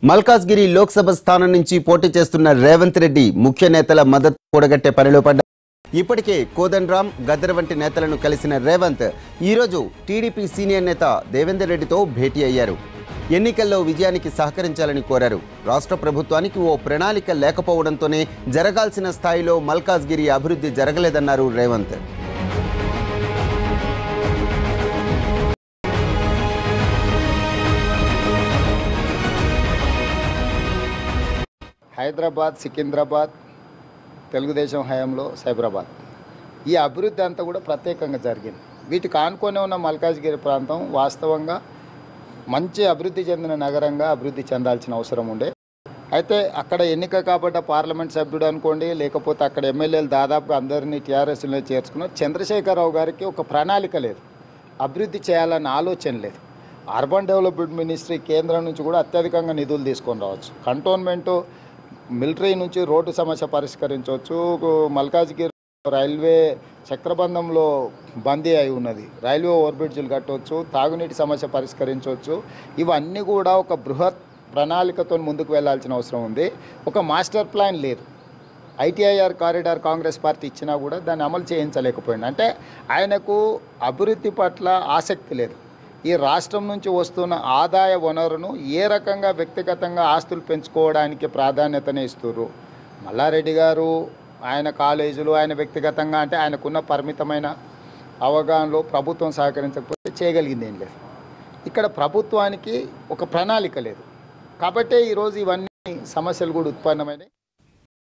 మల్కాజ్గిరి లోక్సభ స్థానం నుంచి పోటీ చేస్తున్న రేవంత్ రెడ్డి ముఖ్య నేతల మద్దతు కూడగట్టే పనిలో పడ్డారు ఇప్పటికే కోదండరాం గద్దర్ వంటి నేతలను కలిసిన రేవంత్ ఈరోజు టీడీపీ సీనియర్ నేత దేవేందర్ రెడ్డితో భేటీ అయ్యారు ఎన్నికల్లో విజయానికి సహకరించాలని కోరారు రాష్ట్ర ప్రభుత్వానికి ఓ ప్రణాళిక లేకపోవడంతోనే జరగాల్సిన స్థాయిలో మల్కాజ్గిరి అభివృద్ధి జరగలేదన్నారు రేవంత్ హైదరాబాద్ సికింద్రాబాద్ తెలుగుదేశం హయాంలో సైబరాబాద్ ఈ అభివృద్ధి అంతా కూడా ప్రత్యేకంగా జరిగింది వీటికి ఆనుకొని ఉన్న మల్కాజ్గిరి ప్రాంతం వాస్తవంగా మంచి అభివృద్ధి చెందిన నగరంగా అభివృద్ధి చెందాల్సిన అవసరం ఉండే అయితే అక్కడ ఎన్నిక కాబట్ట పార్లమెంట్ సభ్యుడు అనుకోండి లేకపోతే అక్కడ ఎమ్మెల్యేలు దాదాపుగా అందరినీ టీఆర్ఎస్లో చేర్చుకున్న చంద్రశేఖరరావు గారికి ఒక ప్రణాళిక లేదు అభివృద్ధి చేయాలన్న ఆలోచన లేదు అర్బన్ డెవలప్మెంట్ మినిస్ట్రీ కేంద్రం నుంచి కూడా అత్యధికంగా నిధులు తీసుకొని రావచ్చు కంటోన్మెంటు మిలిటరీ నుంచి రోడ్డు సమస్య పరిష్కరించవచ్చు మల్కాజ్గిరి రైల్వే చక్రబంధంలో బందీ అయి ఉన్నది రైల్వే ఓవర్ బ్రిడ్జ్లు కట్టవచ్చు తాగునీటి సమస్య పరిష్కరించవచ్చు ఇవన్నీ కూడా ఒక బృహత్ ప్రణాళికతో ముందుకు వెళ్ళాల్సిన అవసరం ఉంది ఒక మాస్టర్ ప్లాన్ లేదు ఐటీఐఆర్ కారిడార్ కాంగ్రెస్ పార్టీ ఇచ్చినా కూడా దాన్ని అమలు చేయించలేకపోయింది అంటే ఆయనకు అభివృద్ధి పట్ల ఆసక్తి లేదు ఈ రాష్ట్రం నుంచి వస్తున్న ఆదాయ వనరును ఏ రకంగా వ్యక్తిగతంగా ఆస్తులు పెంచుకోవడానికి ప్రాధాన్యతనే ఇస్తున్నారు మల్లారెడ్డి గారు ఆయన కాలేజీలు ఆయన వ్యక్తిగతంగా అంటే ఆయనకున్న పరిమితమైన అవగాహనలో ప్రభుత్వం సహకరించకపోతే చేయగలిగింది ఏం లేదు ఇక్కడ ప్రభుత్వానికి ఒక ప్రణాళిక లేదు కాబట్టే ఈరోజు ఇవన్నీ సమస్యలు కూడా ఉత్పన్నమైనాయి